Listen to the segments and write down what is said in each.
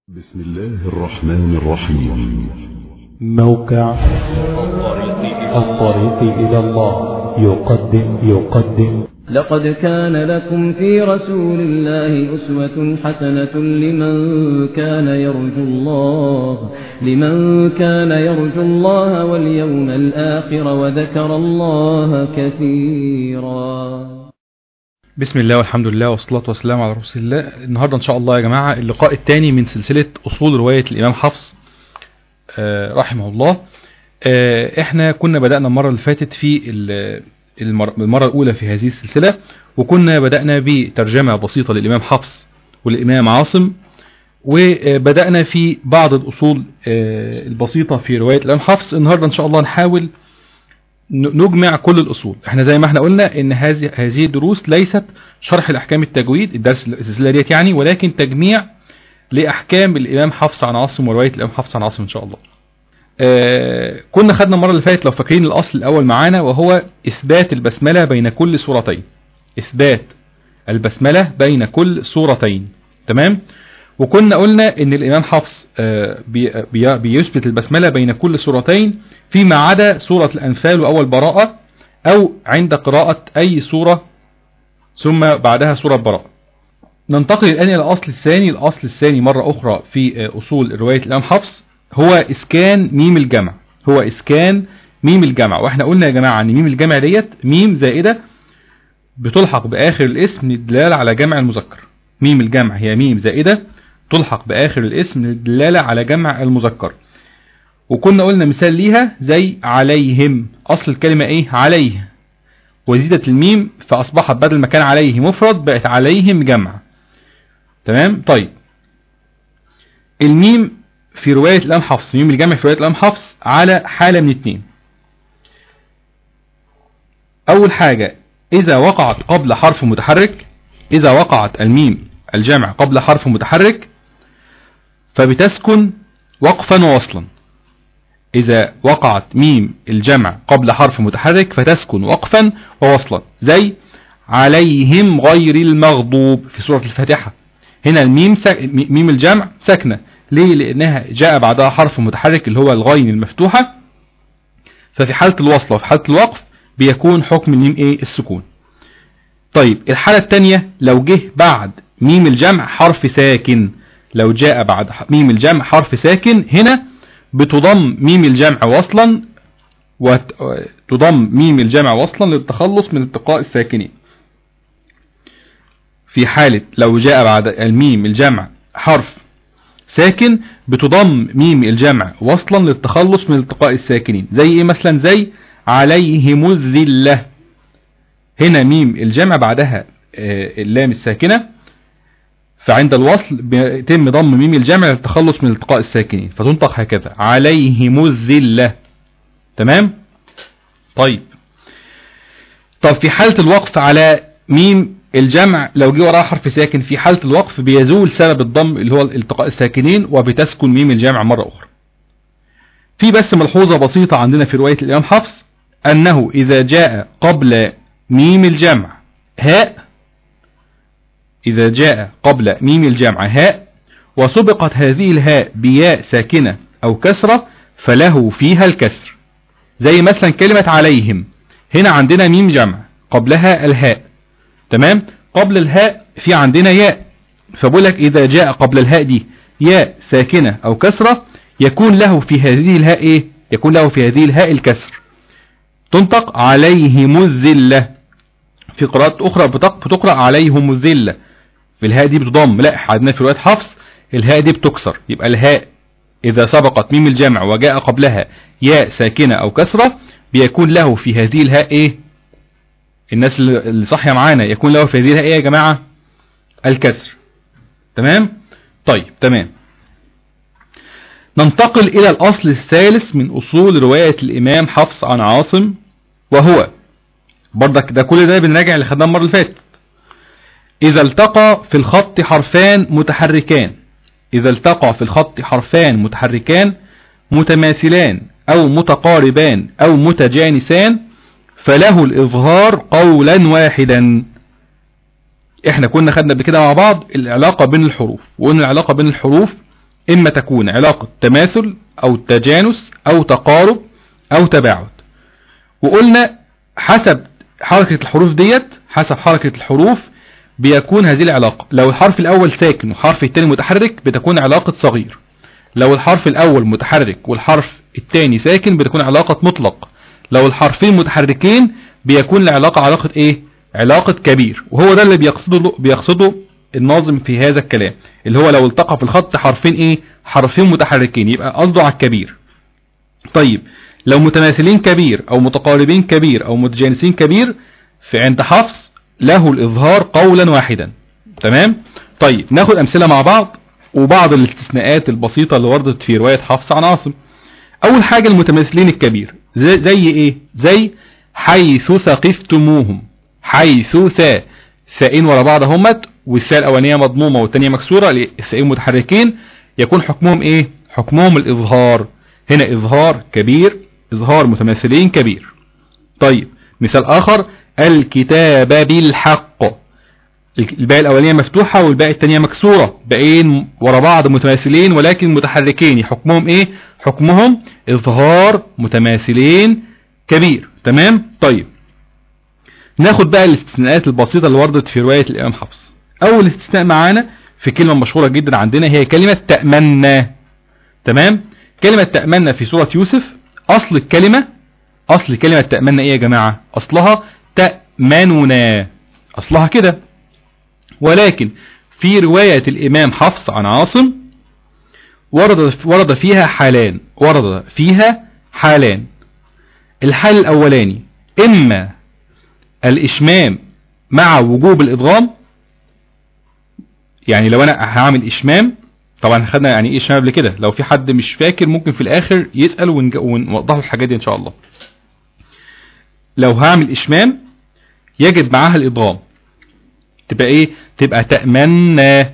بسم الله الرحمن الرحيم موقع الطريق إلى الله يقدم يقدم لقد كان لكم في رسول الله أسوة حسنة لمن كان يرجو الله لمن كان يرجو الله واليوم الآخر وذكر الله كثيرا بسم الله والحمد لله والصلاة والسلام على رسول الله النهاردة إن شاء الله يا جماعة اللقاء الثاني من سلسلة أصول رواية الإمام حفص آه، رحمه الله آه، احنا كنا بدأنا المرة اللي فاتت في ال- المر- المرة الأولى في هذه السلسلة وكنا بدأنا بترجمة بسيطة للإمام حفص والإمام عاصم وبدأنا في بعض الأصول آه، البسيطة في رواية الإمام حفص النهاردة إن شاء الله نحاول ن- نجمع كل الأصول احنا زي ما احنا قلنا ان هذه هذه الدروس ليست شرح الأحكام التجويد الدرس السلسلة ديت يعني ولكن تجميع لأحكام الإمام حفص عن عاصم ورواية الإمام حفص عن عاصم إن شاء الله آه كنا خدنا المرة اللي فاتت لو فاكرين الأصل الأول معانا وهو إثبات البسملة بين كل سورتين إثبات البسملة بين كل سورتين تمام وكنا قلنا ان الامام حفص آه، بي- بي- بيثبت البسملة بين كل سورتين فيما عدا سورة الانفال واول براءة او عند قراءة اي سورة ثم بعدها سورة براءة ننتقل الان الى الاصل الثاني الاصل الثاني مرة اخرى في آه، اصول رواية الامام حفص هو اسكان ميم الجمع هو اسكان ميم الجمع واحنا قلنا يا جماعة ان ميم الجمع ديت ميم زائدة بتلحق باخر الاسم للدلالة على جمع المذكر ميم الجمع هي ميم زائدة تلحق بآخر الاسم للدلالة على جمع المذكر وكنا قلنا مثال ليها زي عليهم أصل الكلمة إيه عليه وزيدت الميم فأصبحت بدل ما كان عليه مفرد بقت عليهم جمع تمام طيب الميم في رواية الإمام حفص ميم الجمع في رواية الإمام حفص على حالة من اتنين أول حاجة إذا وقعت قبل حرف متحرك إذا وقعت الميم الجمع قبل حرف متحرك فبتسكن وقفا ووصلا إذا وقعت ميم الجمع قبل حرف متحرك فتسكن وقفا ووصلا زي عليهم غير المغضوب في سورة الفاتحة هنا الميم سك... ميم الجمع ساكنة ليه لأنها جاء بعدها حرف متحرك اللي هو الغين المفتوحة ففي حالة الوصل وفي حالة الوقف بيكون حكم الميم ايه السكون طيب الحالة التانية لو جه بعد ميم الجمع حرف ساكن لو جاء بعد ح- ميم الجمع حرف ساكن هنا بتضم ميم الجمع وصلا وتضم ميم الجمع وصلا للتخلص من التقاء الساكنين في حالة لو جاء بعد الميم الجمع حرف ساكن بتضم ميم الجمع وصلا للتخلص من التقاء الساكنين زي ايه مثلا زي عليهم الذلة هنا ميم الجمع بعدها آه، اللام الساكنة فعند الوصل بيتم ضم ميم الجمع للتخلص من التقاء الساكنين فتنطق هكذا عليهم الذلة تمام طيب طب في حالة الوقف على ميم الجمع لو جه وراها حرف ساكن في حالة الوقف بيزول سبب الضم اللي هو التقاء الساكنين وبتسكن ميم الجمع مرة أخرى في بس ملحوظة بسيطة عندنا في رواية الإمام حفص أنه إذا جاء قبل ميم الجمع هاء إذا جاء قبل ميم الجمع هاء وسبقت هذه الهاء بياء ساكنة أو كسرة فله فيها الكسر زي مثلا كلمة عليهم هنا عندنا ميم جمع قبلها الهاء تمام قبل الهاء في عندنا ياء فبقول لك إذا جاء قبل الهاء دي ياء ساكنة أو كسرة يكون له في هذه الهاء إيه يكون له في هذه الهاء الكسر تنطق عليهم الذلة في قراءات أخرى بتق- بتقرأ عليهم الذلة في الهاء دي بتضم لا عندنا في رواية حفص الهاء دي بتكسر يبقى الهاء إذا سبقت ميم الجمع وجاء قبلها ياء ساكنة أو كسرة بيكون له في هذه الهاء إيه الناس اللي اللي صاحيه معانا يكون له في هذه الهاء إيه يا جماعة الكسر تمام طيب تمام ننتقل إلى الأصل الثالث من أصول رواية الإمام حفص عن عاصم وهو برضك ده كل ده بنراجع اللي خدناه المرة اللي فاتت إذا التقى في الخط حرفان متحركان إذا التقى في الخط حرفان متحركان متماثلان أو متقاربان أو متجانسان فله الإظهار قولا واحدا احنا كنا خدنا قبل كده مع بعض العلاقة بين الحروف وقلنا العلاقة بين الحروف إما تكون علاقة تماثل أو تجانس أو تقارب أو تباعد وقلنا حسب حركة الحروف ديت حسب حركة الحروف بيكون هذه العلاقة لو الحرف الأول ساكن والحرف الثاني متحرك بتكون علاقة صغير لو الحرف الأول متحرك والحرف الثاني ساكن بتكون علاقة مطلق لو الحرفين متحركين بيكون العلاقة علاقة ايه علاقة كبير وهو ده اللي بيقصده بيقصده الناظم في هذا الكلام اللي هو لو التقى في الخط حرفين ايه حرفين متحركين يبقى قصده على الكبير طيب لو متماثلين كبير او متقاربين كبير او متجانسين كبير في عند حفص له الاظهار قولا واحدا تمام طيب ناخد امثلة مع بعض وبعض الاستثناءات البسيطة اللي وردت في رواية حفص عن عاصم اول حاجة المتماثلين الكبير زي, زي ايه زي حيث ثقفتموهم حيث ثا ثائين ورا بعض همت والثاء الاولانيه مضمومه والثانيه مكسوره الثائين متحركين يكون حكمهم ايه حكمهم الاظهار هنا اظهار كبير اظهار متماثلين كبير طيب مثال اخر الكتاب بالحق الباقي الاولانيه مفتوحه والباقي الثانيه مكسوره باقيين ورا بعض متماثلين ولكن متحركين حكمهم ايه حكمهم اظهار متماثلين كبير تمام طيب ناخد بقى الاستثناءات البسيطة اللي وردت في رواية الإمام حفص أول استثناء معانا في كلمة مشهورة جدا عندنا هي كلمة تأمنا تمام كلمة تأمنا في سورة يوسف أصل الكلمة أصل كلمة تأمنا إيه يا جماعة أصلها تأمننا أصلها كده ولكن في رواية الإمام حفص عن عاصم ورد ورد فيها حالان ورد فيها حالان الحال الأولاني إما الإشمام مع وجوب الإدغام يعني لو أنا هعمل إشمام طبعا خدنا يعني إيه إشمام قبل كده لو في حد مش فاكر ممكن في الآخر يسأل ونوضح الحاجات دي إن شاء الله لو هعمل إشمام يجد معاها الإدغام تبقى إيه تبقى تأمنا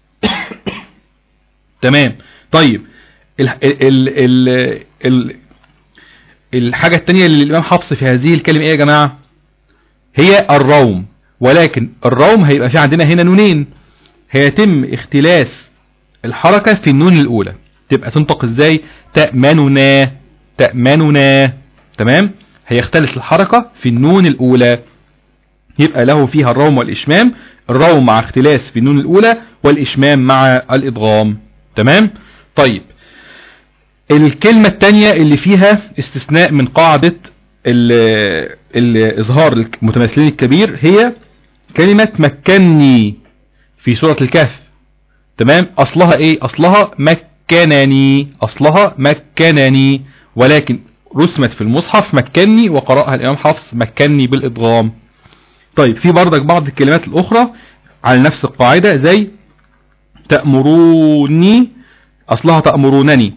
تمام طيب ال ال ال ال الحاجة التانية اللي الإمام حفص في هذه الكلمة إيه يا جماعة هي الروم ولكن الروم هيبقى في عندنا هنا نونين هيتم اختلاس الحركة في النون الأولى تبقى تنطق ازاي تأمننا تأمننا تمام هيختلس الحركة في النون الأولى يبقى له فيها الروم والإشمام الروم مع اختلاس في النون الأولى والإشمام مع الإدغام تمام طيب الكلمة التانية اللي فيها استثناء من قاعدة الإظهار المتمثلين الكبير هي كلمة مكني في سورة الكهف تمام أصلها إيه أصلها مكنني أصلها مكنني ولكن رسمت في المصحف مكني وقرأها الإمام حفص مكني بالإدغام طيب في بردك بعض الكلمات الأخرى على نفس القاعدة زي تأمروني أصلها تأمرونني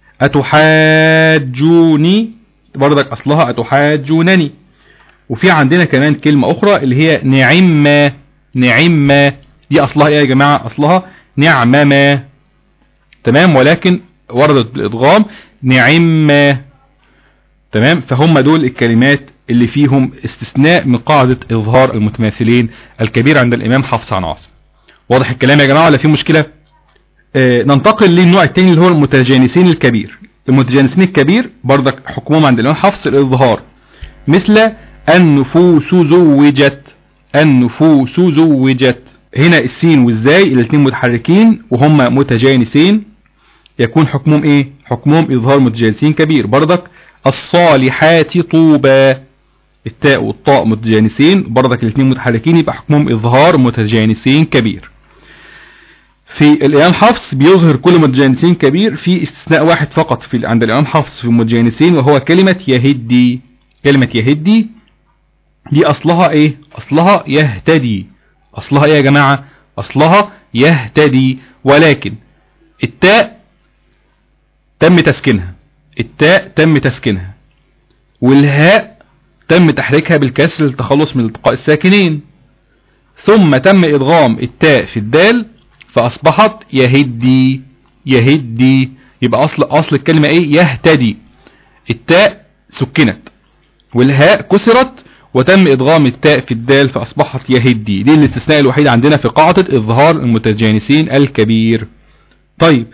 أتحاجوني بردك أصلها أتحاجونني وفي عندنا كمان كلمة أخرى اللي هي نعمة نعمة دي أصلها إيه يا جماعة أصلها نعمة تمام ولكن وردت بالإدغام نعمة تمام فهم دول الكلمات اللي فيهم استثناء من قاعدة إظهار المتماثلين الكبير عند الإمام حفص عن عاصم واضح الكلام يا جماعة ولا في مشكلة آه ننتقل للنوع الثاني اللي هو المتجانسين الكبير المتجانسين الكبير برضك حكمهم عند الإمام حفص الإظهار مثل النفوس زوجت النفوس زوجت هنا السين والزاي الاثنين متحركين وهم متجانسين يكون حكمهم ايه حكمهم اظهار متجانسين كبير برضك الصالحات طوبى التاء والطاء متجانسين برضك الاثنين متحركين يبقى حكمهم اظهار متجانسين كبير في الامام حفص بيظهر كل متجانسين كبير في استثناء واحد فقط في عند الامام حفص في المتجانسين وهو كلمة يهدي كلمة يهدي دي اصلها ايه اصلها يهتدي اصلها ايه يا جماعة اصلها يهتدي ولكن التاء تم تسكينها التاء تم تسكينها والهاء تم تحريكها بالكسر للتخلص من التقاء الساكنين ثم تم ادغام التاء في الدال فاصبحت يهدي يهدي يبقى اصل اصل الكلمة ايه يهتدي التاء سكنت والهاء كسرت وتم ادغام التاء في الدال فاصبحت يهدي دي الاستثناء الوحيد عندنا في قاعدة اظهار المتجانسين الكبير طيب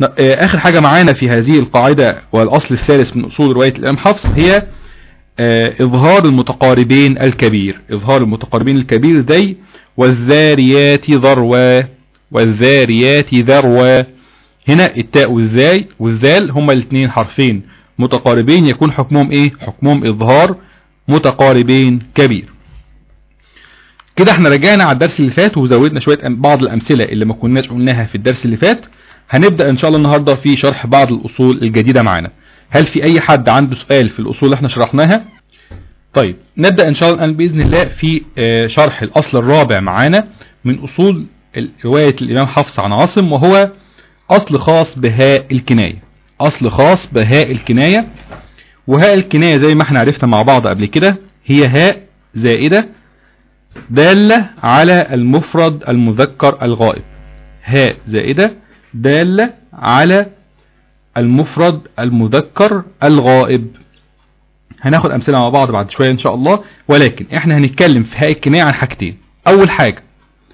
ن- آه، اخر حاجة معانا في هذه القاعدة والاصل الثالث من اصول رواية الامام حفص هي آه، اظهار المتقاربين الكبير اظهار المتقاربين الكبير ذي والذاريات ذروة والذاريات ذروة هنا التاء والذاي والذال هما الاثنين حرفين متقاربين يكون حكمهم ايه حكمهم اظهار متقاربين كبير كده احنا رجعنا على الدرس اللي فات وزودنا شوية أم- بعض الامثلة اللي ما كناش قلناها في الدرس اللي فات هنبدأ ان شاء الله النهاردة في شرح بعض الاصول الجديدة معانا هل في اي حد عنده سؤال في الاصول اللي احنا شرحناها طيب نبدأ ان شاء الله الآن بإذن الله في آه، شرح الاصل الرابع معانا من اصول ال- رواية الامام حفص عن عاصم وهو اصل خاص بهاء الكناية اصل خاص بهاء الكناية وهاء الكناية زي ما احنا عرفنا مع بعض قبل كده هي هاء زائدة دالة على المفرد المذكر الغائب هاء زائدة دالة على المفرد المذكر الغائب هناخد أمثلة مع بعض بعد شوية إن شاء الله ولكن إحنا هنتكلم في هاء الكناية عن حاجتين أول حاجة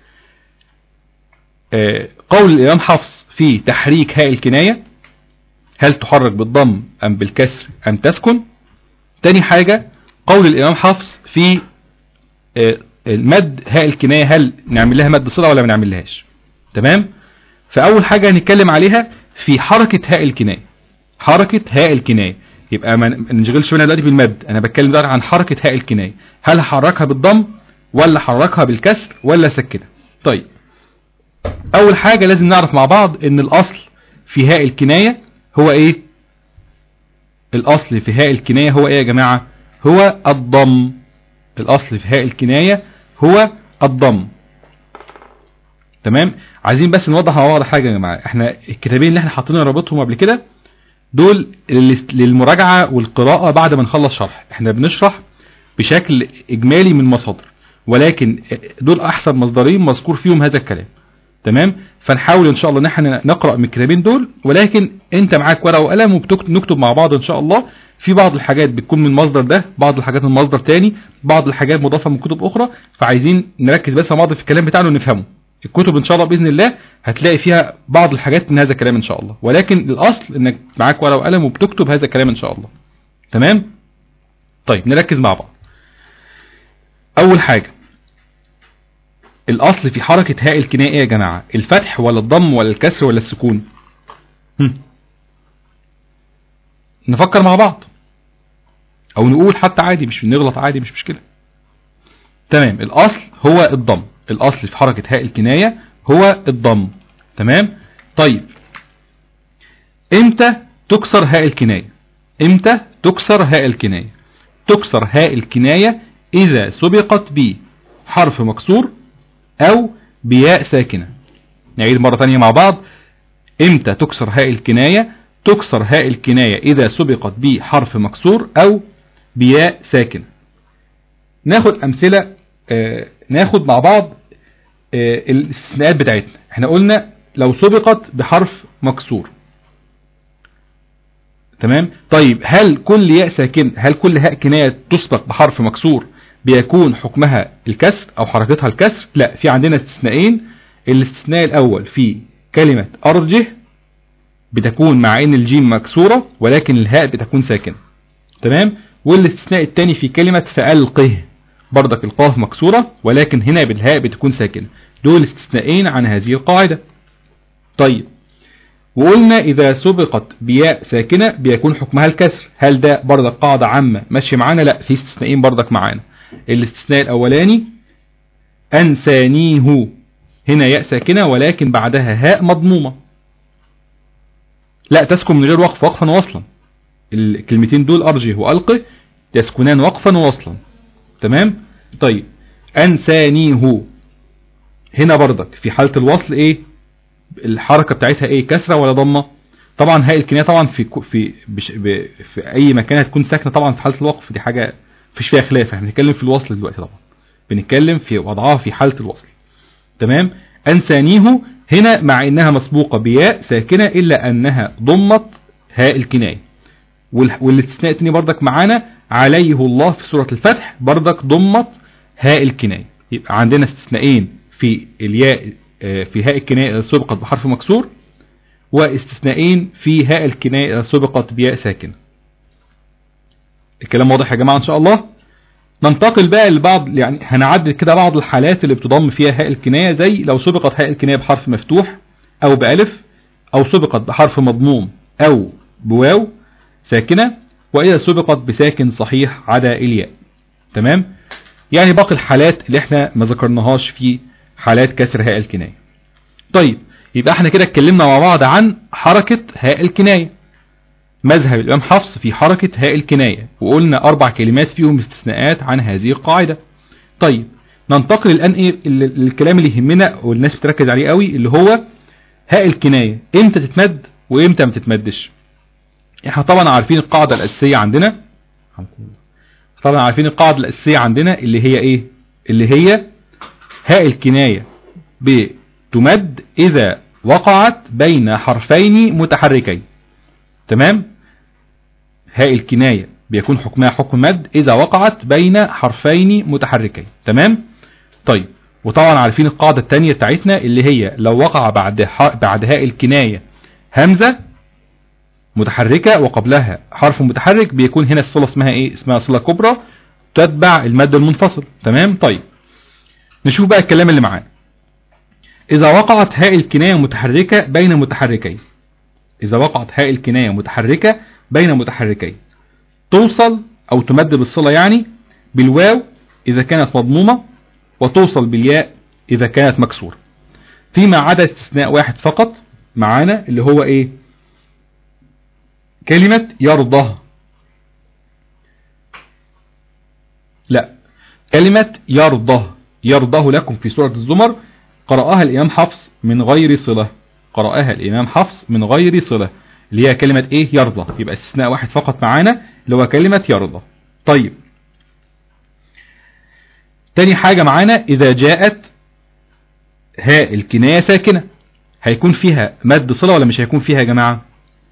آه، قول الإمام حفص في تحريك هاء الكناية هل تحرك بالضم أم بالكسر أم تسكن تاني حاجة قول الإمام حفص في آه، المد هاء الكناية هل نعمل لها مد صلة ولا ما نعملهاش تمام فأول حاجة هنتكلم عليها في حركة هاء الكناية حركة هاء الكناية يبقى ما ما نشغلش بالنا دلوقتي بالمد أنا بتكلم دلوقتي عن حركة هاء الكناية هل حركها بالضم ولا حركها بالكسر ولا سكتها طيب أول حاجة لازم نعرف مع بعض إن الأصل في هاء الكناية هو إيه الأصل في هاء الكناية هو إيه يا جماعة هو الضم الأصل في هاء الكناية هو الضم تمام عايزين بس نوضح مع بعض حاجة يا جماعة احنا الكتابين اللي احنا حاطين رابطهم قبل كده دول لل- للمراجعة والقراءة بعد ما نخلص شرح احنا بنشرح بشكل اجمالي من مصادر ولكن دول احسن مصدرين مذكور فيهم هذا الكلام تمام فنحاول ان شاء الله ان احنا نقرا من الكتابين دول ولكن انت معاك ورقه وقلم وبنكتب مع بعض ان شاء الله في بعض الحاجات بتكون من المصدر ده بعض الحاجات من مصدر تاني بعض الحاجات مضافه من كتب اخرى فعايزين نركز بس مع بعض في الكلام بتاعنا ونفهمه الكتب ان شاء الله باذن الله هتلاقي فيها بعض الحاجات من هذا الكلام ان شاء الله ولكن الاصل انك معاك ورقه وقلم وبتكتب هذا الكلام ان شاء الله تمام طيب نركز مع بعض اول حاجه الاصل في حركة هاء الكناية ايه يا جماعة الفتح ولا الضم ولا الكسر ولا السكون هم. نفكر مع بعض او نقول حتى عادي مش نغلط عادي مش مشكلة تمام الاصل هو الضم الاصل في حركة هاء الكناية هو الضم تمام طيب امتى تكسر هاء الكناية امتى تكسر هاء الكناية تكسر هاء الكناية اذا سبقت بحرف مكسور او بياء ساكنة نعيد مرة ثانية مع بعض امتى تكسر هاء الكناية تكسر هاء الكناية اذا سبقت بحرف مكسور او بياء ساكنة ناخد امثلة آه ناخد مع بعض آه الاستثناءات بتاعتنا احنا قلنا لو سبقت بحرف مكسور تمام طيب هل كل ياء ساكن هل كل هاء كناية تسبق بحرف مكسور بيكون حكمها الكسر او حركتها الكسر لا في عندنا استثناءين الاستثناء الاول في كلمة ارجه بتكون مع ان الجيم مكسورة ولكن الهاء بتكون ساكنة تمام والاستثناء الثاني في كلمة فألقه برضك القاف مكسورة ولكن هنا بالهاء بتكون ساكنة دول استثنائين عن هذه القاعدة طيب وقلنا إذا سبقت بياء ساكنة بيكون حكمها الكسر هل ده برضك قاعدة عامة ماشي معانا لا في استثنائين برضك معانا الاستثناء الأولاني أنسانيه هنا ياء ساكنة ولكن بعدها هاء مضمومة لا تسكن من غير وقف وقفا وصلا الكلمتين دول أرجه وألقه تسكنان وقفا ووصلا تمام طيب أنسانيه هنا برضك في حالة الوصل ايه الحركة بتاعتها ايه كسرة ولا ضمة طبعا هاء الكناية طبعا في في بش ب في اي مكان هتكون ساكنة طبعا في حالة الوقف دي حاجة مفيش فيها خلاف احنا بنتكلم في الوصل دلوقتي طبعا بنتكلم في وضعها في حالة الوصل تمام أنسانيه هنا مع انها مسبوقة بياء ساكنة الا انها ضمت هاء الكناية والاستثناء الثاني بردك معانا عليه الله في سورة الفتح بردك ضمت هاء الكناية يبقى عندنا استثناءين في الياء في هاء الكناية سبقت بحرف مكسور واستثنائين في هاء الكناية سبقت بياء ساكنة الكلام واضح يا جماعة ان شاء الله ننتقل بقى لبعض يعني هنعدد كده بعض الحالات اللي بتضم فيها هاء الكناية زي لو سبقت هاء الكناية بحرف مفتوح او بألف او سبقت بحرف مضموم او بواو ساكنة واذا سبقت بساكن صحيح عدا الياء تمام يعني باقي الحالات اللي احنا ما ذكرناهاش في حالات كسر هاء الكناية طيب يبقى احنا كده اتكلمنا مع بعض عن حركة هاء الكناية مذهب الإمام حفص في حركة هاء الكناية وقلنا أربع كلمات فيهم استثناءات عن هذه القاعدة طيب ننتقل الآن إيه للكلام اللي يهمنا والناس بتركز عليه قوي اللي هو هاء الكناية امتى تتمد وامتى ما تتمدش احنا طبعا عارفين القاعدة الأساسية عندنا طبعا عارفين القاعدة الأساسية عندنا اللي هي ايه اللي هي هاء الكناية بتمد إذا وقعت بين حرفين متحركين تمام هاء الكناية بيكون حكمها حكم مد إذا وقعت بين حرفين متحركين تمام طيب وطبعا عارفين القاعدة التانية بتاعتنا اللي هي لو وقع بعد بعد هاء الكناية همزة متحركة وقبلها حرف متحرك بيكون هنا الصلة اسمها ايه اسمها صلة كبرى تتبع المد المنفصل تمام طيب نشوف بقى الكلام اللي معانا إذا وقعت هاء الكناية متحركة بين متحركين إذا وقعت هاء الكناية متحركة بين متحركين توصل أو تمد بالصلة يعني بالواو إذا كانت مضمومة وتوصل بالياء إذا كانت مكسورة فيما عدا استثناء واحد فقط معانا اللي هو إيه كلمة يرضى لا كلمة يرضى يرضاه لكم في سورة الزمر قرأها الإمام حفص من غير صلة قرأها الإمام حفص من غير صلة اللي هي كلمة إيه يرضى يبقى استثناء واحد فقط معانا اللي هو كلمة يرضى طيب تاني حاجة معانا إذا جاءت هاء الكناية ساكنة هيكون فيها مد صلة ولا مش هيكون فيها يا جماعة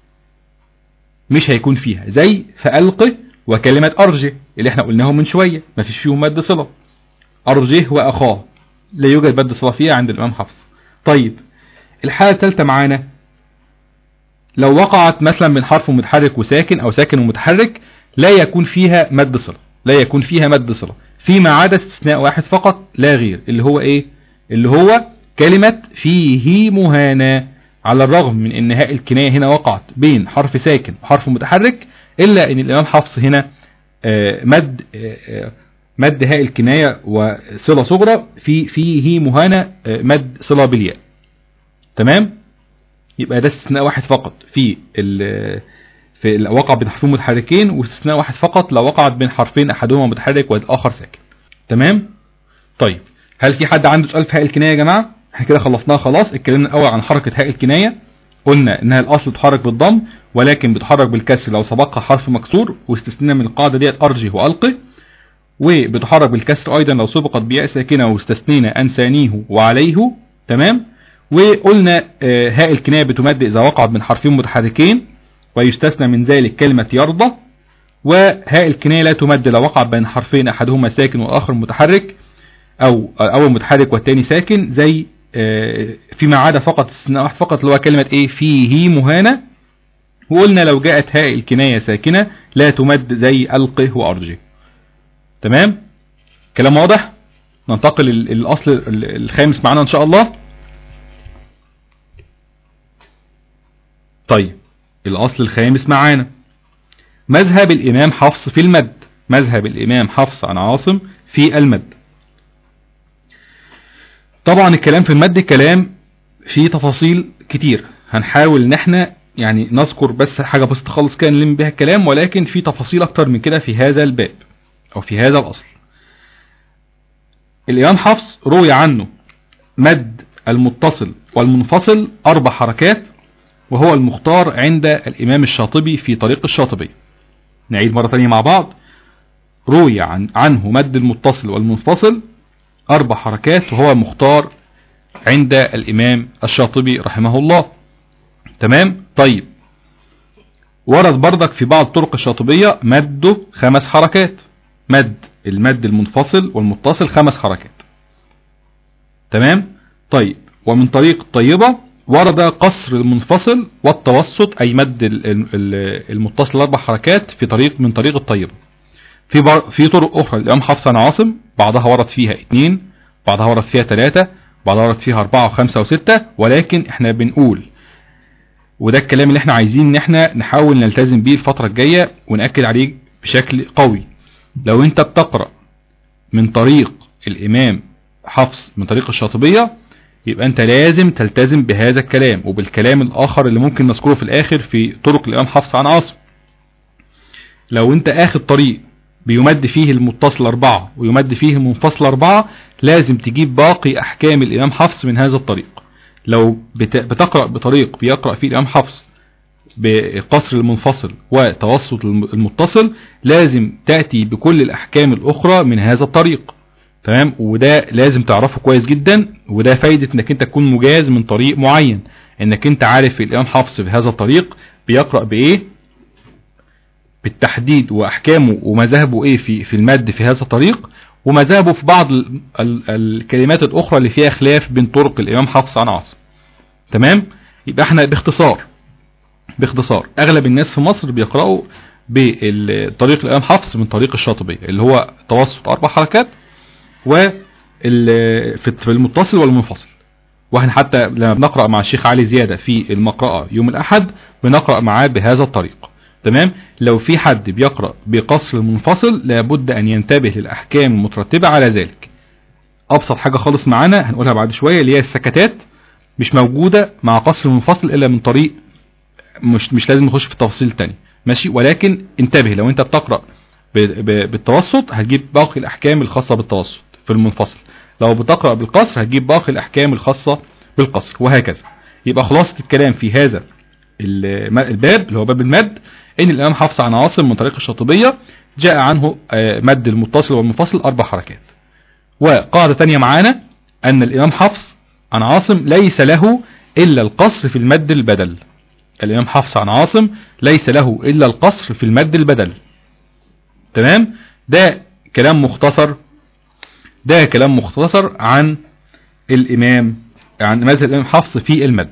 مش هيكون فيها زي فألقه وكلمة أرجه اللي احنا قلناهم من شوية ما فيش فيهم مد صلة أرجه وأخاه لا يوجد مد صلة فيها عند الإمام حفص طيب الحالة الثالثة معانا لو وقعت مثلا من حرف متحرك وساكن أو ساكن ومتحرك لا يكون فيها مد صلة لا يكون فيها مد صلة فيما عدا استثناء واحد فقط لا غير اللي هو ايه اللي هو كلمة فيه مهانة على الرغم من ان هاء الكناية هنا وقعت بين حرف ساكن وحرف متحرك الا ان الامام حفص هنا مد مد هاء الكناية وصلة صغرى في فيه مهانة مد صلة بالياء تمام يبقى ده استثناء واحد فقط في في وقع بين حرفين متحركين واستثناء واحد فقط لو وقعت بين حرفين احدهما متحرك والاخر ساكن تمام طيب هل في حد عنده سؤال في هاء الكنايه يا جماعه احنا كده خلصناها خلاص اتكلمنا الاول عن حركه هاء الكنايه قلنا انها الاصل بتحرك بالضم ولكن بتحرك بالكسر لو سبقها حرف مكسور واستثناء من القاعده ديت ارجه والقي وبتحرك بالكسر ايضا لو سبقت بياء ساكنه واستثنينا ان ثانيه وعليه تمام وقلنا هاء الكنايه بتمد اذا وقعت من حرفين متحركين ويستثنى من ذلك كلمة يرضى وهاء الكناية لا تمد لو وقع بين حرفين أحدهما ساكن والآخر متحرك أو أول متحرك والتاني ساكن زي فيما عدا فقط استثناء واحد فقط اللي هو كلمة إيه فيه مهانة وقلنا لو جاءت هاء الكناية ساكنة لا تمد زي ألقه وأرجه تمام كلام واضح ننتقل الأصل الخامس معنا إن شاء الله طيب الأصل الخامس معانا مذهب الإمام حفص في المد مذهب الإمام حفص عن عاصم في المد طبعا الكلام في المد كلام فيه تفاصيل كتير هنحاول ان احنا يعني نذكر بس حاجة بسيطة خالص كده نلم بها الكلام ولكن في تفاصيل اكتر من كده في هذا الباب او في هذا الاصل الامام حفص روي عنه مد المتصل والمنفصل اربع حركات وهو المختار عند الإمام الشاطبي في طريق الشاطبي نعيد مرة ثانية مع بعض روي عن عنه مد المتصل والمنفصل أربع حركات وهو مختار عند الإمام الشاطبي رحمه الله تمام طيب ورد بردك في بعض طرق الشاطبية مده خمس حركات مد المد المنفصل والمتصل خمس حركات تمام طيب ومن طريق الطيبة ورد قصر المنفصل والتوسط أي مد ال- ال- ال- المتصل أربع حركات في طريق من طريق الطيبة في بر... في طرق أخرى الإمام حفص عن عاصم بعضها ورد فيها اثنين بعضها ورد فيها ثلاثة بعضها ورد فيها أربعة وخمسة وستة ولكن احنا بنقول وده الكلام اللي احنا عايزين ان احنا نحاول نلتزم بيه الفترة الجاية ونأكد عليه بشكل قوي لو انت بتقرأ من طريق الإمام حفص من طريق الشاطبية يبقى انت لازم تلتزم بهذا الكلام وبالكلام الآخر اللي ممكن نذكره في الآخر في طرق الإمام حفص عن عاصم لو انت اخد طريق بيمد فيه المتصل أربعة ويمد فيه المنفصل أربعة لازم تجيب باقي أحكام الإمام حفص من هذا الطريق لو بت- بتقرأ بطريق بيقرأ فيه الإمام حفص بقصر المنفصل وتوسط الم- المتصل لازم تأتي بكل الأحكام الأخرى من هذا الطريق تمام وده لازم تعرفه كويس جدا وده فايدة انك انت تكون مجاز من طريق معين انك انت عارف الامام حفص في هذا الطريق بيقرأ بايه بالتحديد واحكامه ومذاهبه ايه في في المد في هذا الطريق ومذاهبه في بعض ال ال الكلمات الاخرى اللي فيها خلاف بين طرق الامام حفص عن عاصم تمام يبقى احنا باختصار باختصار اغلب الناس في مصر بيقرأوا بطريق الامام حفص من طريق الشاطبية اللي هو توسط اربع حركات وال- في في المتصل والمنفصل واحنا حتى لما بنقرأ مع الشيخ علي زيادة في المقرأة يوم الأحد بنقرأ معاه بهذا الطريق تمام لو في حد بيقرأ بقصر المنفصل لابد أن ينتبه للأحكام المترتبة على ذلك أبسط حاجة خالص معانا هنقولها بعد شوية اللي هي السكتات مش موجودة مع قصر المنفصل إلا من طريق مش مش لازم نخش في التفاصيل تاني ماشي ولكن انتبه لو انت بتقرأ ب- ب- بالتوسط هتجيب باقي الأحكام الخاصة بالتوسط في المنفصل لو بتقرأ بالقصر هتجيب باقي الأحكام الخاصة بالقصر وهكذا يبقى خلاصة الكلام في هذا الم- الباب اللي هو باب المد ان الامام حفص عن عاصم من طريق الشاطبية جاء عنه آه، مد المتصل والمنفصل اربع حركات وقاعدة تانية معانا ان الامام حفص عن عاصم ليس له الا القصر في المد البدل الامام حفص عن عاصم ليس له الا القصر في المد البدل تمام ده كلام مختصر ده كلام مختصر عن الامام عن مذهب الامام حفص في المد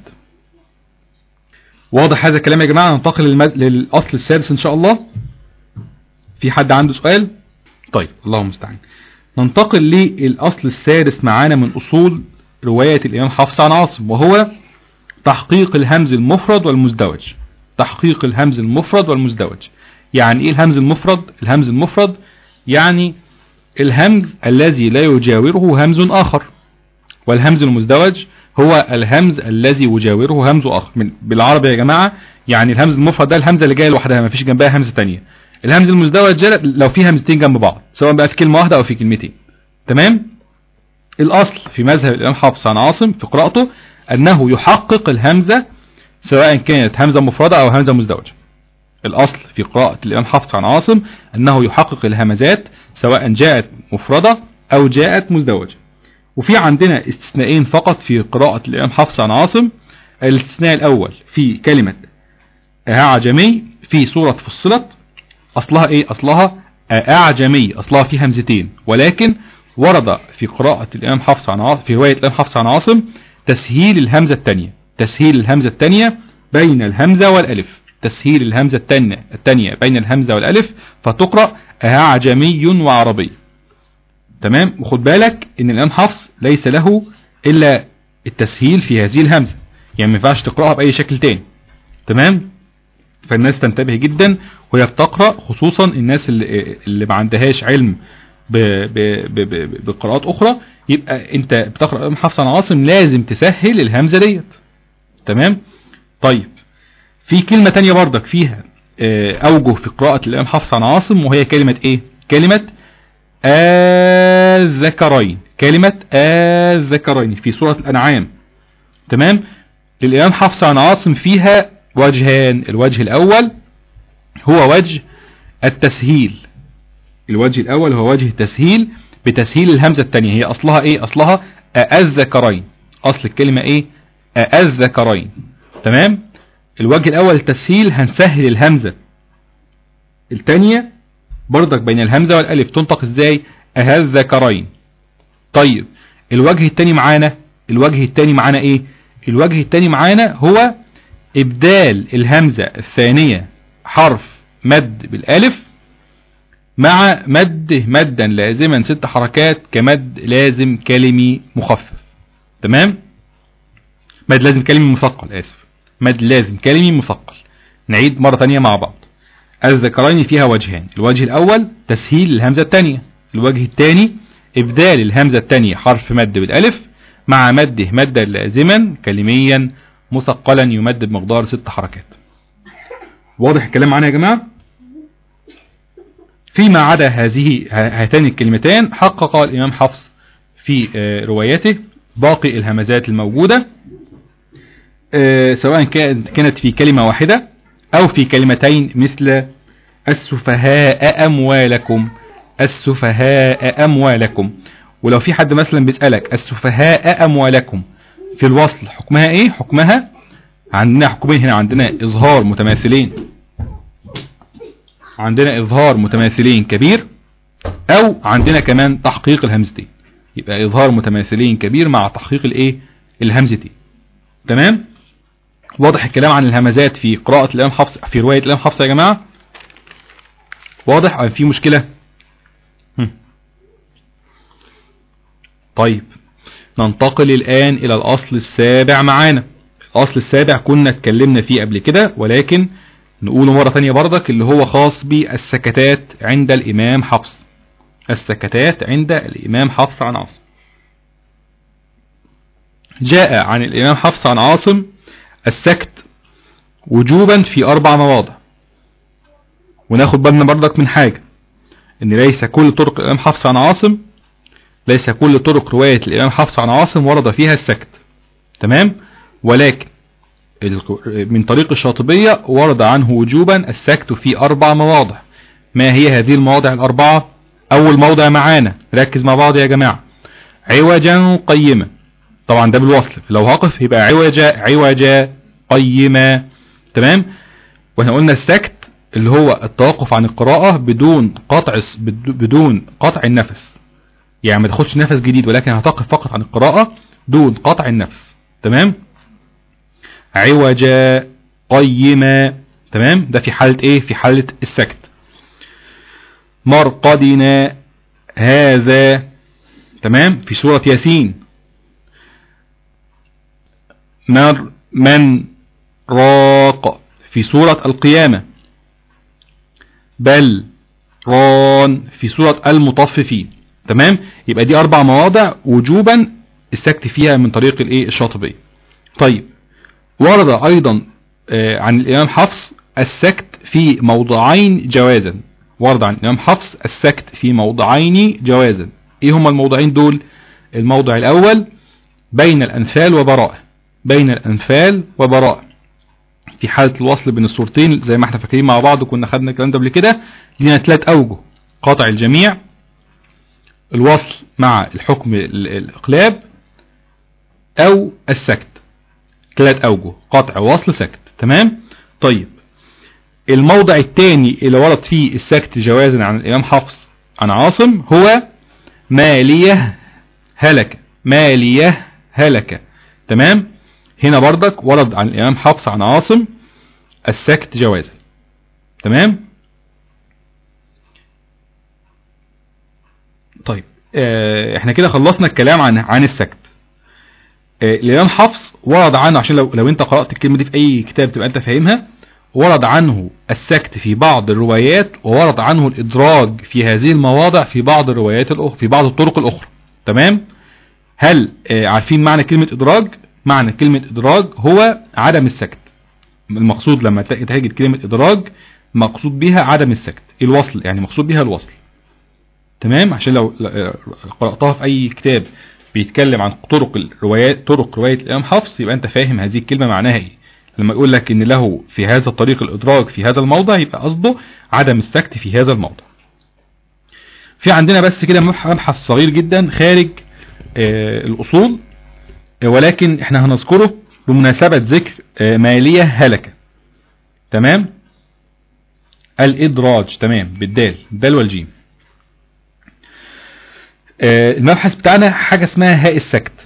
واضح هذا الكلام يا جماعة ننتقل للمد... للأصل السادس إن شاء الله في حد عنده سؤال طيب الله المستعان ننتقل للأصل السادس معانا من أصول رواية الإمام حفص عن عاصم وهو تحقيق الهمز المفرد والمزدوج تحقيق الهمز المفرد والمزدوج يعني إيه الهمز المفرد الهمز المفرد يعني الهمز الذي لا يجاوره همز آخر والهمز المزدوج هو الهمز الذي يجاوره همز آخر من بالعربي يا جماعة يعني الهمز المفرد ده الهمزة اللي جاية لوحدها ما فيش جنبها همزة تانية الهمز المزدوج ده لو في همزتين جنب بعض سواء بقى في كلمة واحدة أو في كلمتين تمام الأصل في مذهب الإمام حفص عن عاصم في قراءته أنه يحقق الهمزة سواء كانت همزة مفردة أو همزة مزدوجة الأصل في قراءة الإمام حفص عن عاصم أنه يحقق الهمزات سواء جاءت مفردة أو جاءت مزدوجة وفي عندنا استثنائين فقط في قراءة الإمام حفص عن عاصم الاستثناء الأول في كلمة أعجمي في سورة فصلت أصلها إيه أصلها أعجمي أصلها في همزتين ولكن ورد في قراءة الإمام حفص عن عاصم في رواية الإمام حفص عن عاصم تسهيل الهمزة الثانية تسهيل الهمزة الثانية بين الهمزة والألف تسهيل الهمزة الثانية الثانية بين الهمزة والألف فتقرأ أعجمي وعربي تمام وخد بالك ان الامام حفص ليس له الا التسهيل في هذه الهمزة يعني ما ينفعش تقرأها بأي شكل تاني تمام فالناس تنتبه جدا وهي بتقرأ خصوصا الناس اللي, اللي ما عندهاش علم ب ب ب ب بقراءات اخرى يبقى انت بتقرأ الامام حفص عن عاصم لازم تسهل الهمزة ديت تمام طيب في كلمة تانية بردك فيها اوجه في قراءة الامام حفص عن عاصم وهي كلمة ايه كلمة الذكرين كلمة الذكرين في سورة الأنعام تمام للإمام حفص عن عاصم فيها وجهان الوجه الأول هو وجه التسهيل الوجه الأول هو وجه التسهيل بتسهيل الهمزة الثانية هي أصلها إيه أصلها الذكرين أصل الكلمة إيه الذكرين تمام الوجه الأول التسهيل هنسهل الهمزة الثانية برضك بين الهمزة والالف تنطق ازاي الذكرين طيب الوجه التاني معانا الوجه التاني معانا ايه الوجه الثاني معانا هو ابدال الهمزة الثانية حرف مد بالالف مع مده مدا لازما ست حركات كمد لازم كلمي مخفف تمام مد لازم كلمي مثقل اسف مد لازم كلمي مثقل نعيد مرة تانية مع بعض الذكرين فيها وجهان الوجه الاول تسهيل الهمزة الثانية الوجه الثاني ابدال الهمزة الثانية حرف مد بالالف مع مده مدا لازما كلميا مثقلا يمد بمقدار ست حركات واضح الكلام معانا يا جماعة فيما عدا هذه هاتان الكلمتان حقق الإمام حفص في روايته باقي الهمزات الموجودة سواء كانت في كلمة واحدة أو في كلمتين مثل السفهاء أموالكم السفهاء أموالكم ولو في حد مثلا بيسألك السفهاء أموالكم في الوصل حكمها ايه حكمها عندنا حكمين هنا عندنا اظهار متماثلين عندنا اظهار متماثلين كبير او عندنا كمان تحقيق الهمزتين يبقى اظهار متماثلين كبير مع تحقيق الايه الهمزتين تمام واضح الكلام عن الهمزات في قراءة الامام حفص في رواية الامام حفص يا جماعة واضح او في مشكلة هم. طيب ننتقل الآن إلى الأصل السابع معانا الأصل السابع كنا اتكلمنا فيه قبل كده ولكن نقوله مرة ثانية بردك اللي هو خاص بالسكتات عند الإمام حفص السكتات عند الإمام حفص عن عاصم جاء عن الإمام حفص عن عاصم السكت وجوبا في أربع مواضع وناخد بالنا بردك من حاجة ان ليس كل طرق الإمام حفص عن عاصم ليس كل طرق رواية الإمام حفص عن عاصم ورد فيها السكت تمام ولكن من طريق الشاطبية ورد عنه وجوبا السكت في أربع مواضع ما هي هذه المواضع الأربعة أول موضع معانا ركز مع بعض يا جماعة عوجا قيما طبعا ده بالوصل لو هقف يبقى عوجا عوجا قيما تمام واحنا قلنا السكت اللي هو التوقف عن القراءة بدون قطع بدون قطع النفس يعني ما تاخدش نفس جديد ولكن هتقف فقط عن القراءة دون قطع النفس تمام عوجا قيما تمام ده في حالة ايه في حالة السكت مرقدنا هذا تمام في سورة ياسين مر من راق في سورة القيامة بل ران في سورة المطففين تمام يبقى دي اربع مواضع وجوبا السكت فيها من طريق الايه الشاطبية طيب ورد ايضا آه عن الامام حفص السكت في موضعين جوازا ورد عن الامام حفص السكت في موضعين جوازا ايه هما الموضعين دول الموضع الاول بين الانفال وبراء بين الانفال وبراء في حالة الوصل بين الصورتين زي ما احنا فاكرين مع بعض كنا خدنا الكلام ده قبل كده لينا ثلاث اوجه قاطع الجميع الوصل مع الحكم الإقلاب أو السكت ثلاث أوجه قطع وصل سكت تمام طيب الموضع الثاني اللي ورد فيه السكت جوازا عن الإمام حفص عن عاصم هو مالية هلك مالية هلك تمام هنا بردك ورد عن الإمام حفص عن عاصم السكت جوازا تمام طيب اه احنا كده خلصنا الكلام عن عن السكت اه الامام حفص ورد عنه عشان لو لو انت قرات الكلمه دي في اي كتاب تبقى انت فاهمها ورد عنه السكت في بعض الروايات وورد عنه الادراج في هذه المواضع في بعض الروايات الاخرى في بعض الطرق الاخرى تمام هل اه عارفين معنى كلمه ادراج معنى كلمه ادراج هو عدم السكت المقصود لما تجد كلمه ادراج مقصود بها عدم السكت الوصل يعني مقصود بها الوصل تمام عشان لو قرأتها في اي كتاب بيتكلم عن طرق الروايات طرق رواية الامام حفص يبقى انت فاهم هذه الكلمة معناها ايه لما يقول لك ان له في هذا الطريق الادراج في هذا الموضع يبقى قصده عدم السكت في هذا الموضع في عندنا بس كده مبحث صغير جدا خارج آه الاصول آه ولكن احنا هنذكره بمناسبة ذكر آه مالية هلكة تمام الادراج تمام بالدال الدال والجيم المبحث بتاعنا حاجة اسمها هاء السكت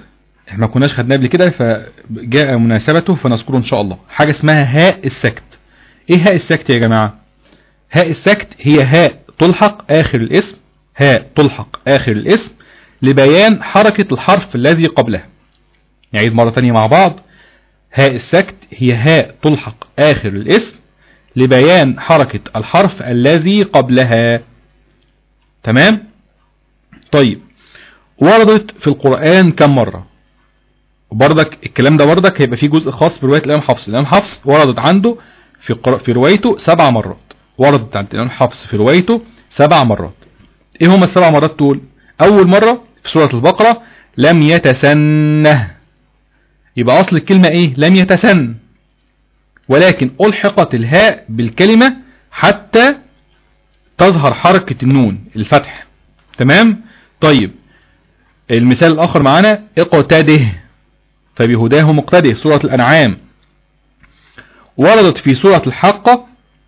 احنا ما كناش خدناه قبل كده فجاء مناسبته فنذكره ان شاء الله حاجة اسمها هاء السكت ايه هاء السكت يا جماعة هاء السكت هي هاء تلحق اخر الاسم هاء تلحق اخر الاسم لبيان حركة الحرف الذي قبلها نعيد مرة تانية مع بعض هاء السكت هي هاء تلحق آخر الاسم لبيان حركة الحرف الذي قبلها تمام طيب وردت في القرآن كم مرة وبرضك الكلام ده بردك هيبقى فيه جزء خاص برواية الإمام حفص الإمام حفص وردت عنده في قر... في روايته سبع مرات وردت عند الإمام حفص في روايته سبع مرات ايه هما السبع مرات دول اول مرة في سورة البقرة لم يتسنه يبقى اصل الكلمة ايه لم يتسن ولكن الحقت الهاء بالكلمة حتى تظهر حركة النون الفتح تمام طيب المثال الاخر معانا اقتده فبهداه مقتده سورة الانعام وردت في سورة الحقة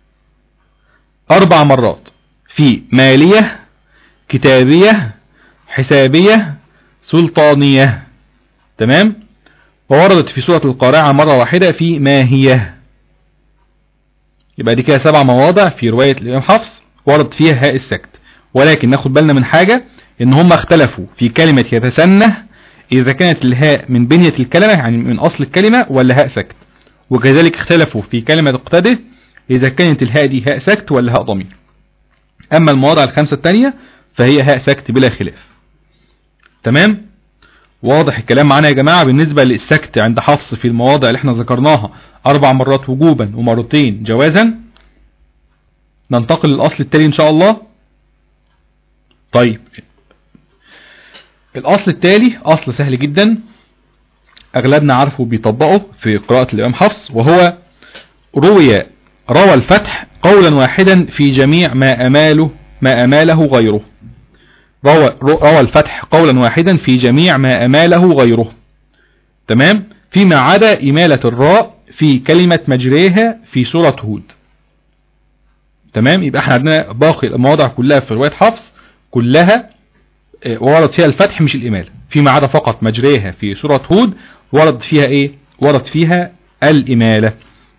اربع مرات في مالية كتابية حسابية سلطانية تمام ووردت في سورة القارعة مرة واحدة في ماهية يبقى دي كده سبع مواضع في رواية الإمام حفص ورد فيها هاء السكت ولكن ناخد بالنا من حاجة ان هم اختلفوا في كلمة يتسنه اذا كانت الهاء من بنية الكلمة يعني من اصل الكلمة ولا هاء سكت وكذلك اختلفوا في كلمة اقتده اذا كانت الهاء دي هاء سكت ولا هاء ضمير اما المواضع الخمسة التانية فهي هاء سكت بلا خلاف تمام واضح الكلام معانا يا جماعة بالنسبة للسكت عند حفص في المواضع اللي احنا ذكرناها اربع مرات وجوبا ومرتين جوازا ننتقل للاصل التالي ان شاء الله طيب الاصل التالي اصل سهل جدا اغلبنا عارفه بيطبقه في قراءة الامام حفص وهو روي روى الفتح قولا واحدا في جميع ما اماله ما اماله غيره روى, روى الفتح قولا واحدا في جميع ما اماله غيره تمام فيما عدا امالة الراء في كلمة مجريها في سورة هود تمام يبقى احنا عندنا باقي المواضع كلها في رواية حفص كلها ورد فيها الفتح مش الإمالة فيما عدا فقط مجريها في سورة هود ورد فيها ايه ورد فيها الإمالة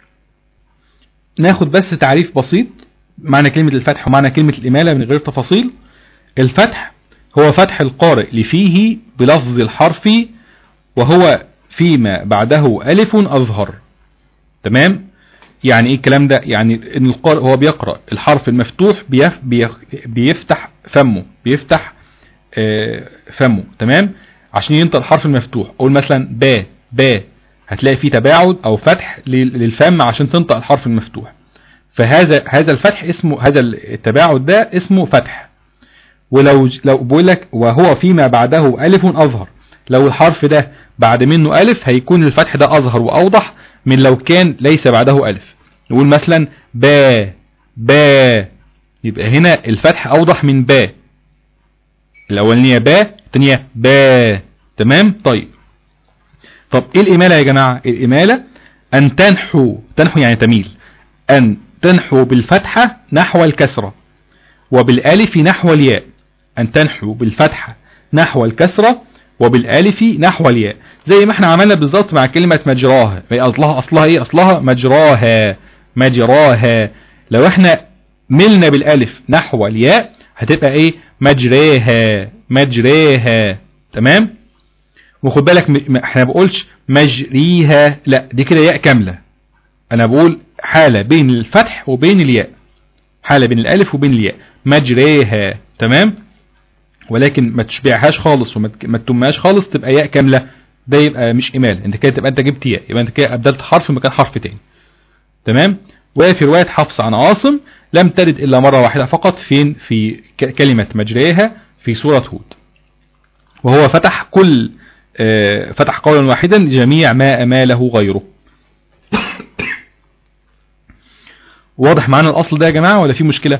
ناخد بس تعريف بسيط معنى كلمة الفتح ومعنى كلمة الإمالة من غير تفاصيل الفتح هو فتح القارئ لفيه بلفظ الحرف وهو فيما بعده ألف أظهر تمام يعني ايه الكلام ده يعني ان القارئ هو بيقرأ الحرف المفتوح بيف بيف بيفتح فمه بيفتح آه فمه تمام عشان ينطق الحرف المفتوح اقول مثلا با با هتلاقي فيه تباعد او فتح للفم عشان تنطق الحرف المفتوح فهذا هذا الفتح اسمه هذا التباعد ده اسمه فتح ولو لو بقول لك وهو فيما بعده الف اظهر لو الحرف ده بعد منه الف هيكون الفتح ده اظهر واوضح من لو كان ليس بعده ألف نقول مثلا با با يبقى هنا الفتح أوضح من با الأولانية با الثانية با تمام طيب طب ايه الإمالة يا جماعة الإمالة أن تنحو تنحو يعني تميل أن تنحو بالفتحة نحو الكسرة وبالالف نحو الياء أن تنحو بالفتحة نحو الكسرة وبالالف نحو الياء زي ما احنا عملنا بالظبط مع كلمة مجراها هي اصلها اصلها ايه اصلها مجراها مجراها لو احنا ملنا بالالف نحو الياء هتبقى ايه مجريها مجريها تمام وخد بالك م... احنا بقولش مجريها لا دي كده ياء كاملة انا بقول حالة بين الفتح وبين الياء حالة بين الالف وبين الياء مجريها تمام ولكن ما تشبعهاش خالص وما تتمهاش خالص تبقى ياء كاملة ده يبقى مش إمال انت كده تبقى انت جبت ياء يبقى انت كده أبدلت حرف مكان حرف تاني تمام وفي رواية حفص عن عاصم لم ترد إلا مرة واحدة فقط فين في كلمة مجريها في سورة هود وهو فتح كل فتح قولا واحدا جميع ما أماله غيره واضح معانا الأصل ده يا جماعة ولا في مشكلة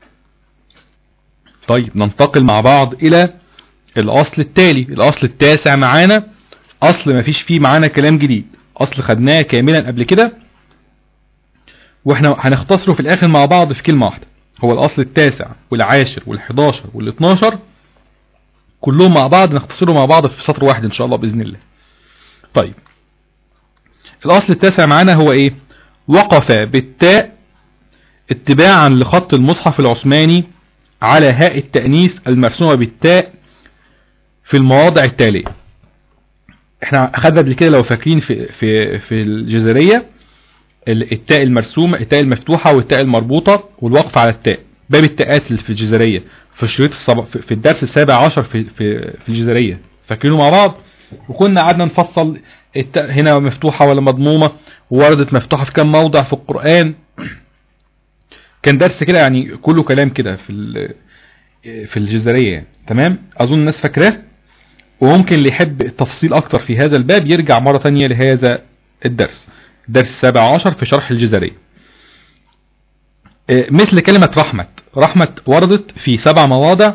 طيب ننتقل مع بعض إلى الأصل التالي الأصل التاسع معانا أصل ما فيش فيه معانا كلام جديد أصل خدناه كاملا قبل كده وإحنا هنختصره في الآخر مع بعض في كلمة واحدة هو الأصل التاسع والعاشر والحداشر والاتناشر كلهم مع بعض نختصره مع بعض في سطر واحد إن شاء الله بإذن الله طيب الأصل التاسع معانا هو إيه وقف بالتاء اتباعا لخط المصحف العثماني على هاء التأنيث المرسومة بالتاء في المواضع التالية احنا اخذنا قبل كده لو فاكرين في في في الجزريه التاء المرسومه التاء المفتوحه والتاء المربوطه والوقف على التاء باب التاءات اللي في الجزريه في الشريط السبع في الدرس السابع عشر في في في الجزريه فاكرينه مع بعض وكنا قعدنا نفصل التاء هنا مفتوحه ولا مضمومه ووردت مفتوحه في كم موضع في القران كان درس كده يعني كله كلام كده في في الجزريه يعني. تمام اظن الناس فاكراه وممكن اللي يحب التفصيل اكتر في هذا الباب يرجع مرة تانية لهذا الدرس الدرس السابع عشر في شرح الجزرية مثل كلمة رحمة رحمة وردت في سبع مواضع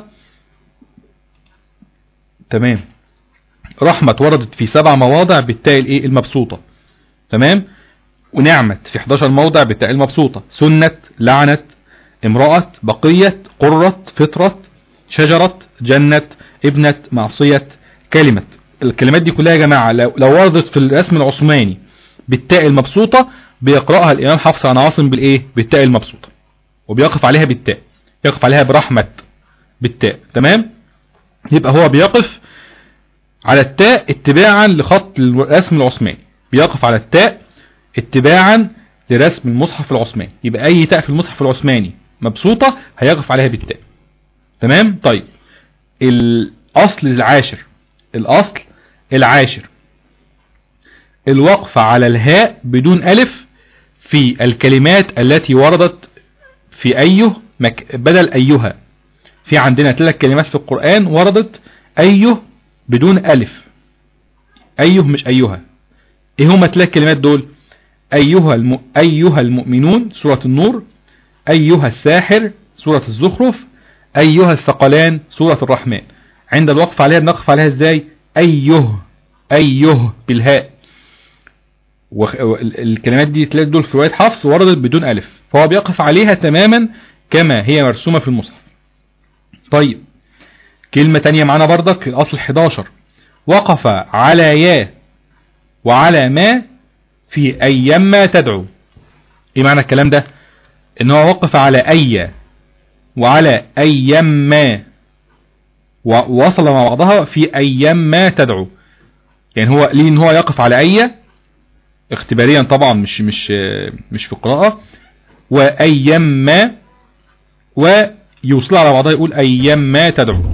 تمام رحمة وردت في سبع مواضع بالتاء الايه المبسوطة تمام ونعمت في 11 موضع بالتاء المبسوطة سنة لعنت امرأة بقية قرة فطرة شجرة جنة ابنة معصية كلمة الكلمات دي كلها يا جماعة لو, لو وردت في الرسم العثماني بالتاء المبسوطة بيقرأها الإمام حفص عن عاصم بالإيه بالتاء المبسوطة وبيقف عليها بالتاء يقف عليها برحمة بالتاء تمام يبقى هو بيقف على التاء اتباعا لخط الرسم العثماني بيقف على التاء اتباعا لرسم المصحف العثماني يبقى أي تاء في المصحف العثماني مبسوطة هيقف عليها بالتاء تمام طيب الأصل العاشر الأصل العاشر الوقف على الهاء بدون ألف في الكلمات التي وردت في أيه مك بدل أيها في عندنا ثلاث كلمات في القرآن وردت أيه بدون ألف أيه مش أيها إيه هما ثلاث كلمات دول أيها, الم... أيها المؤمنون سورة النور أيها الساحر سورة الزخرف أيها الثقلان سورة الرحمن عند الوقف عليها بنقف عليها ازاي أيه أيه بالهاء والكلمات دي تلاقي دول في رواية حفص وردت بدون ألف فهو بيقف عليها تماما كما هي مرسومة في المصحف طيب كلمة تانية معانا بردك الأصل 11 وقف على يا وعلى ما في أيام ما تدعو ايه معنى الكلام ده ان هو وقف على أي وعلى أيام ما ووصل مع بعضها في أيام ما تدعو يعني هو ليه ان هو يقف على أي اختباريا طبعا مش مش مش في القراءة وأيام ما ويوصل على بعضها يقول أيام ما تدعو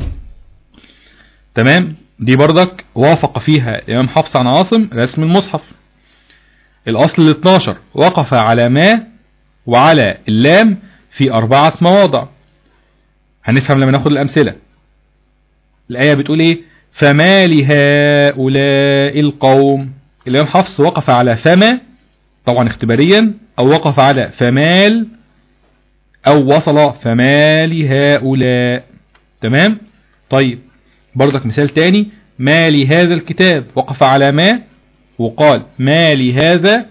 تمام دي بردك وافق فيها الإمام حفص عن عاصم رسم المصحف الأصل ال 12 وقف على ما وعلى اللام في أربعة مواضع هنفهم لما ناخد الأمثلة الآية بتقول إيه فما لهؤلاء القوم الإمام حفص وقف على فما طبعا اختباريا أو وقف على فمال أو وصل فما لهؤلاء تمام طيب برضك مثال تاني ما لهذا الكتاب وقف على ما وقال ما لهذا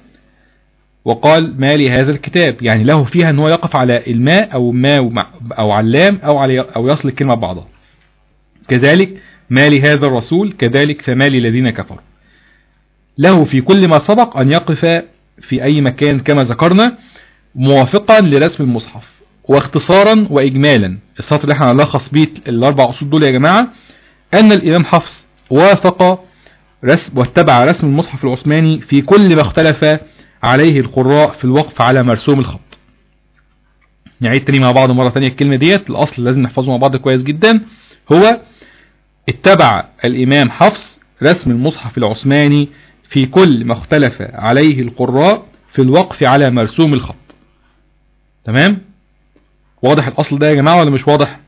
وقال ما لهذا الكتاب يعني له فيها ان هو يقف على الماء او ما او على اللام او على او يصل الكلمه ببعضها كذلك ما لهذا الرسول كذلك فما للذين كفروا له في كل ما سبق ان يقف في اي مكان كما ذكرنا موافقا لرسم المصحف واختصارا واجمالا السطر اللي احنا هنلخص بيه الاربع اصول دول يا جماعه ان الامام حفص وافق رسم واتبع رسم المصحف العثماني في كل ما اختلف عليه القراء في الوقف على مرسوم الخط نعيد تاني مع بعض مرة تانية الكلمة ديت الأصل لازم نحفظه مع بعض كويس جدا هو اتبع الإمام حفص رسم المصحف العثماني في كل ما اختلف عليه القراء في الوقف على مرسوم الخط تمام واضح الأصل ده يا جماعة ولا مش واضح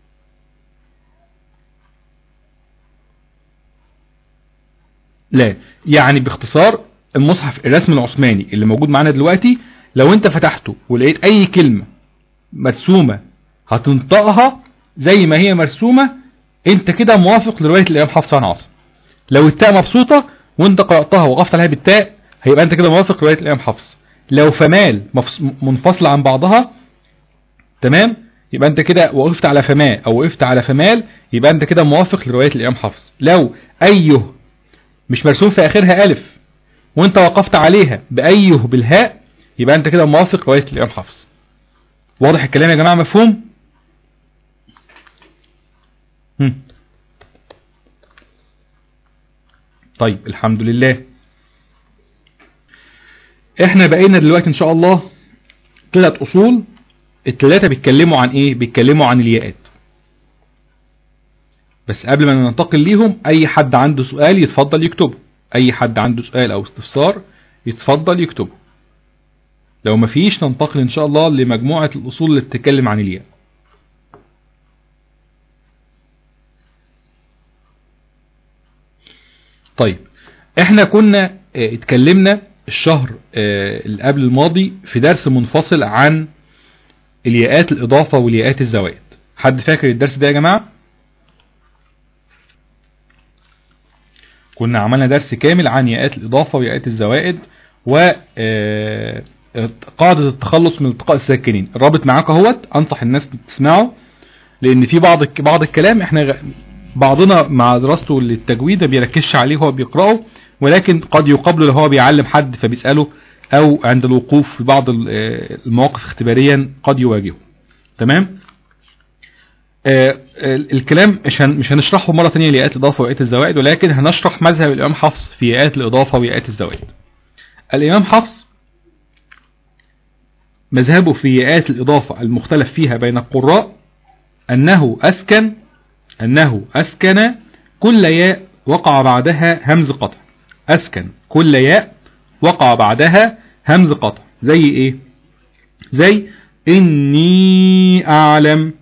لا يعني باختصار المصحف الرسم العثماني اللي موجود معانا دلوقتي لو انت فتحته ولقيت اي كلمة مرسومة هتنطقها زي ما هي مرسومة انت كده موافق لرواية الامام حفص عن عاصم لو التاء مبسوطة وانت قرأتها وقفت عليها بالتاء هيبقى انت كده موافق لرواية الامام حفص لو فمال منفصلة عن بعضها تمام يبقى انت كده وقفت على فما او وقفت على فمال يبقى انت كده موافق لرواية الامام حفص لو ايه مش مرسوم في اخرها الف وانت وقفت عليها بايه بالهاء يبقى انت كده موافق روايه الامام حفص واضح الكلام يا جماعه مفهوم هم. طيب الحمد لله احنا بقينا دلوقتي ان شاء الله ثلاث اصول الثلاثه بيتكلموا عن ايه بيتكلموا عن الياءات بس قبل ما ننتقل ليهم اي حد عنده سؤال يتفضل يكتبه اي حد عنده سؤال او استفسار يتفضل يكتبه لو مفيش ننتقل ان شاء الله لمجموعة الاصول اللي بتتكلم عن الياء طيب احنا كنا اه اتكلمنا الشهر اه اللي قبل الماضي في درس منفصل عن الياءات الاضافة والياءات الزوائد حد فاكر الدرس ده يا جماعة كنا عملنا درس كامل عن ياءات الإضافة وياءات الزوائد و قاعدة التخلص من التقاء الساكنين الرابط معاك اهوت انصح الناس تسمعه لان في بعض بعض الكلام احنا بعضنا مع دراسته للتجويد ما بيركزش عليه وهو بيقراه ولكن قد يقابله لو هو بيعلم حد فبيساله او عند الوقوف في بعض المواقف اختباريا قد يواجهه تمام آه الكلام مش مش هنشرحه مرة ثانيه لياءات الإضافة وياءات الزوائد ولكن هنشرح مذهب الإمام حفص في ياءات الإضافة وياءات الزوائد الإمام حفص مذهبه في ياءات الإضافة المختلف فيها بين القراء أنه أسكن أنه أسكن كل ياء وقع بعدها همز قطع أسكن كل ياء وقع بعدها همز قطع زي إيه زي إني أعلم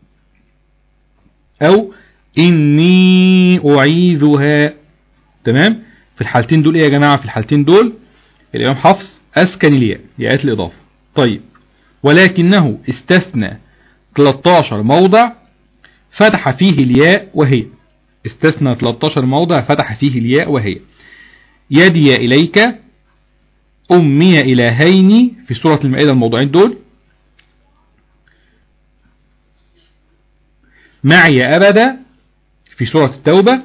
أو إني أعيذها تمام في الحالتين دول إيه يا جماعة في الحالتين دول الإمام حفص أسكن الياء ياءات الإضافة طيب ولكنه استثنى 13 موضع فتح فيه الياء وهي استثنى 13 موضع فتح فيه الياء وهي يدي إليك أمي إلهين في سورة المائدة الموضوعين دول معي أبدا في سورة التوبة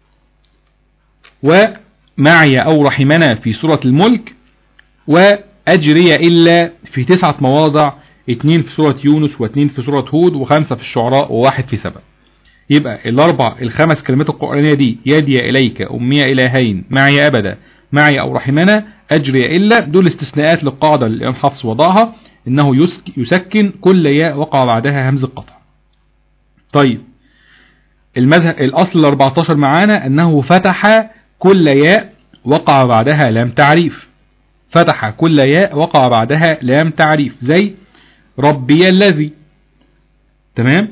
ومعي أو رحمنا في سورة الملك وأجري إلا في تسعة مواضع اتنين في سورة يونس واتنين في سورة هود وخمسة في الشعراء وواحد في سبع يبقى الأربع الخمس كلمات القرآنية دي يدي إليك أمي إلهين معي أبدا معي أو رحمنا أجري إلا دول استثناءات للقاعدة اللي الإمام حفص وضعها إنه يسكن كل ياء وقع بعدها همز القطع طيب المذهب الأصل ال 14 معانا أنه فتح كل ياء وقع بعدها لام تعريف فتح كل ياء وقع بعدها لام تعريف زي ربي الذي تمام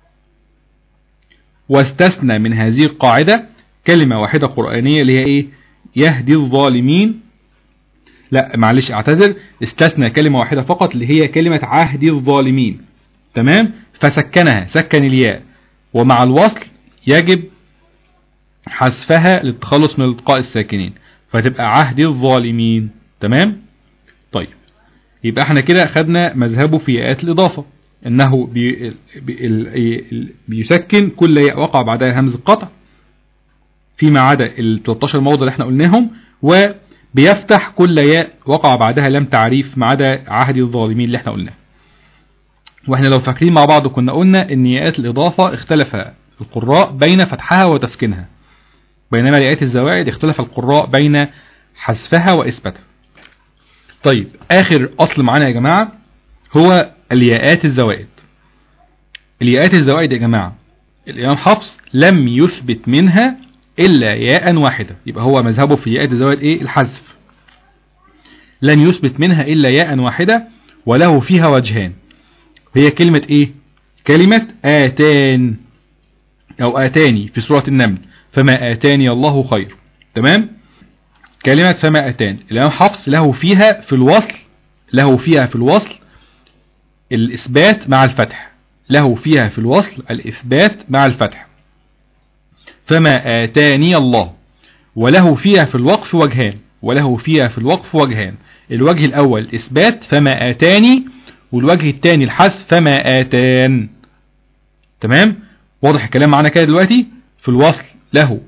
واستثنى من هذه القاعدة كلمة واحدة قرآنية اللي هي ايه يهدي الظالمين لا معلش اعتذر استثنى كلمة واحدة فقط اللي هي كلمة عهد الظالمين تمام فسكنها سكن الياء ومع الوصل يجب حذفها للتخلص من التقاء الساكنين فتبقى عهد الظالمين تمام طيب يبقى احنا كده خدنا مذهبه في ياءات الإضافة انه بي بي بيسكن كل ياء وقع بعدها همز القطع فيما عدا ال 13 موضع اللي احنا قلناهم وبيفتح كل ياء وقع بعدها لم تعريف ما عدا عهد الظالمين اللي احنا قلناه واحنا لو فاكرين مع بعض كنا قلنا ان ياءات الإضافة اختلف القراء بين فتحها وتسكينها بينما ياءات الزوائد اختلف القراء بين حذفها وإثباتها طيب آخر أصل معانا يا جماعة هو الياءات الزوائد الياءات الزوائد يا جماعة الإمام حفص لم يثبت منها إلا ياء واحدة يبقى هو مذهبه في ياءات الزوائد إيه الحذف لن يثبت منها إلا ياء واحدة وله فيها وجهان هي كلمة إيه كلمة آتان أو آتاني في سورة النمل فما آتاني الله خير تمام كلمة فما أتان الإمام حفص له فيها في الوصل له فيها في الوصل الإثبات مع الفتح له فيها في الوصل الإثبات مع الفتح فما آتاني الله وله فيها في الوقف وجهان وله فيها في الوقف وجهان الوجه الأول الإثبات فما آتاني والوجه الثاني الحذف فما آتان تمام واضح الكلام معنا كده دلوقتي في الوصل له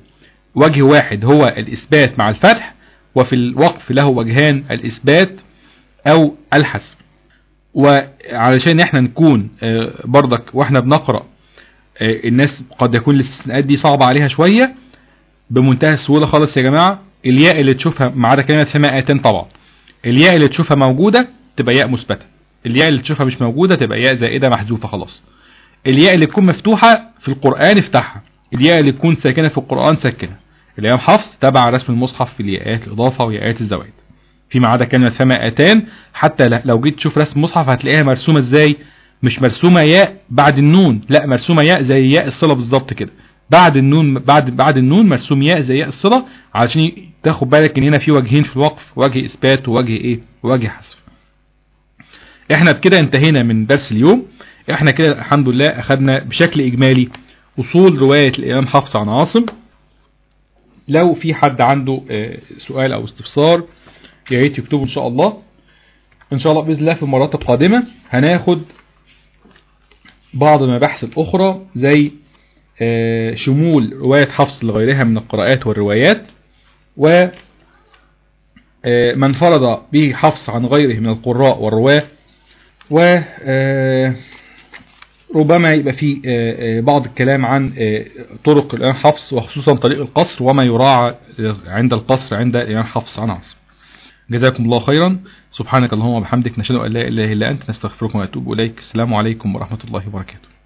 وجه واحد هو الإثبات مع الفتح وفي الوقف له وجهان الإثبات أو الحذف وعلشان احنا نكون آه، برضك واحنا بنقرأ آه، الناس قد يكون الاستثناءات دي صعبة عليها شوية بمنتهى السهولة خالص يا جماعة الياء اللي تشوفها ما عدا كلمة فما آتان طبعا الياء اللي تشوفها موجودة تبقى ياء مثبتة الياء اللي تشوفها مش موجودة تبقى ياء زائدة محذوفة خلاص الياء اللي تكون مفتوحة في القرآن افتحها الياء اللي تكون ساكنة في القرآن سكنها الإمام حفص تبع رسم المصحف في الياءات الإضافة وياءات الزوائد فيما عدا كلمة فما آتان حتى ل- لو جيت تشوف رسم المصحف هتلاقيها مرسومة ازاي مش مرسومة ياء بعد النون لا مرسومة ياء زي ياء الصلة بالظبط كده بعد النون بعد بعد النون مرسوم ياء زي ياء الصلة علشان تاخد بالك ان هنا في وجهين في الوقف وجه اثبات ووجه ايه ووجه حذف احنا بكده انتهينا من درس اليوم احنا كده الحمد لله اخدنا بشكل اجمالي اصول رواية الامام حفص عن عاصم لو في حد عنده آه، سؤال او استفسار يا ريت يكتبه ان شاء الله ان شاء الله باذن الله في المرات القادمه هناخد بعض المباحث الاخرى زي آه، شمول روايه حفص لغيرها من القراءات والروايات و آه، من فرض به حفص عن غيره من القراء والرواه و آه، ربما يبقى في آه، آه، بعض الكلام عن آه، طرق الإمام حفص وخصوصا طريق القصر وما يراعى عند القصر عند الإمام حفص عن عاصم جزاكم الله خيرا سبحانك اللهم وبحمدك نشهد أن لا إله إلا أنت نستغفرك ونتوب إليك السلام عليكم ورحمة الله وبركاته